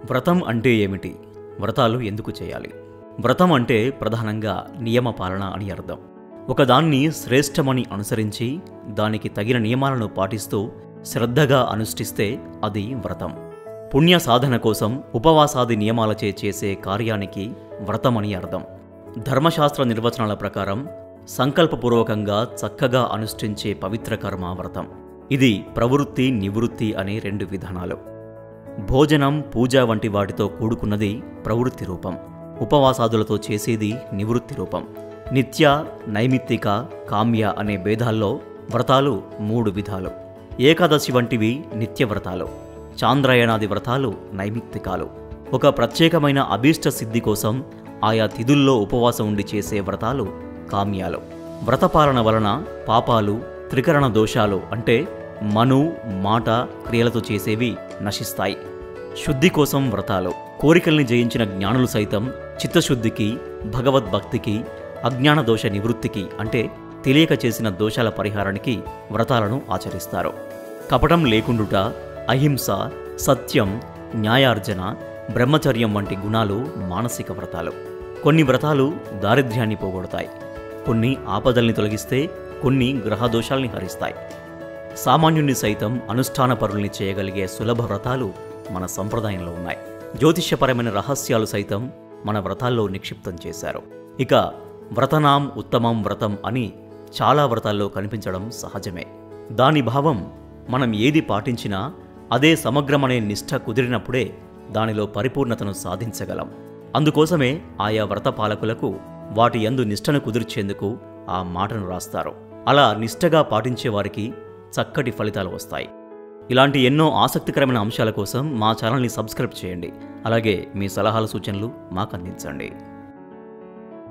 వ్రతం అంటే ఏమిటి వ్రతాలు ఎందుకు చేయాలి వ్రతం అంటే ప్రధానంగా నియమ పాలన అని అర్థం ఒకదాన్ని శ్రేష్టమని అనుసరించి దానికి తగిన నియమాలను పాటిస్తూ శ్రద్ధగా అనుష్ఠిస్తే అది వ్రతం పుణ్య సాధన కోసం ఉపవాసాది నియమాలచే చేసే కార్యానికి వ్రతమని అర్థం ధర్మశాస్త్ర నిర్వచనాల ప్రకారం సంకల్పపూర్వకంగా చక్కగా అనుష్ఠించే పవిత్ర కర్మ వ్రతం ఇది ప్రవృత్తి నివృత్తి అనే రెండు విధానాలు భోజనం పూజ వంటి వాటితో కూడుకున్నది ప్రవృత్తి రూపం ఉపవాసాదులతో చేసేది నివృత్తి రూపం నిత్య నైమిత్తిక కామ్య అనే భేదాల్లో వ్రతాలు మూడు విధాలు ఏకాదశి వంటివి నిత్య వ్రతాలు చాంద్రాయణాది వ్రతాలు నైమిత్తికాలు ఒక ప్రత్యేకమైన అభీష్ట సిద్ధి కోసం ఆయా తిథుల్లో ఉపవాసం ఉండి చేసే వ్రతాలు కామ్యాలు వ్రతపాలన వలన పాపాలు త్రికరణ దోషాలు అంటే మను మాట క్రియలతో చేసేవి నశిస్తాయి శుద్ధి కోసం వ్రతాలు కోరికల్ని జయించిన జ్ఞానులు సైతం చిత్తశుద్ధికి భగవద్భక్తికి అజ్ఞాన దోష నివృత్తికి అంటే తెలియక చేసిన దోషాల పరిహారానికి వ్రతాలను ఆచరిస్తారు కపటం లేకుండుట అహింస సత్యం న్యాయార్జన బ్రహ్మచర్యం వంటి గుణాలు మానసిక వ్రతాలు కొన్ని వ్రతాలు దారిద్ర్యాన్ని పోగొడతాయి కొన్ని ఆపదల్ని తొలగిస్తే కొన్ని గ్రహదోషాల్ని హరిస్తాయి సామాన్యుణ్ణి సైతం అనుష్ఠాన పరుల్ని చేయగలిగే సులభ వ్రతాలు మన సంప్రదాయంలో ఉన్నాయి జ్యోతిష్యపరమైన రహస్యాలు సైతం మన వ్రతాల్లో నిక్షిప్తం చేశారు ఇక వ్రతనాం ఉత్తమం వ్రతం అని చాలా వ్రతాల్లో కనిపించడం సహజమే దాని భావం మనం ఏది పాటించినా అదే సమగ్రమనే నిష్ఠ కుదిరినప్పుడే దానిలో పరిపూర్ణతను సాధించగలం అందుకోసమే ఆయా వ్రత పాలకులకు వాటి యందు నిష్ఠను కుదిర్చేందుకు ఆ మాటను రాస్తారు అలా నిష్ఠగా పాటించే వారికి చక్కటి ఫలితాలు వస్తాయి ఇలాంటి ఎన్నో ఆసక్తికరమైన అంశాల కోసం మా ఛానల్ని సబ్స్క్రైబ్ చేయండి అలాగే మీ సలహాల సూచనలు మాకు అందించండి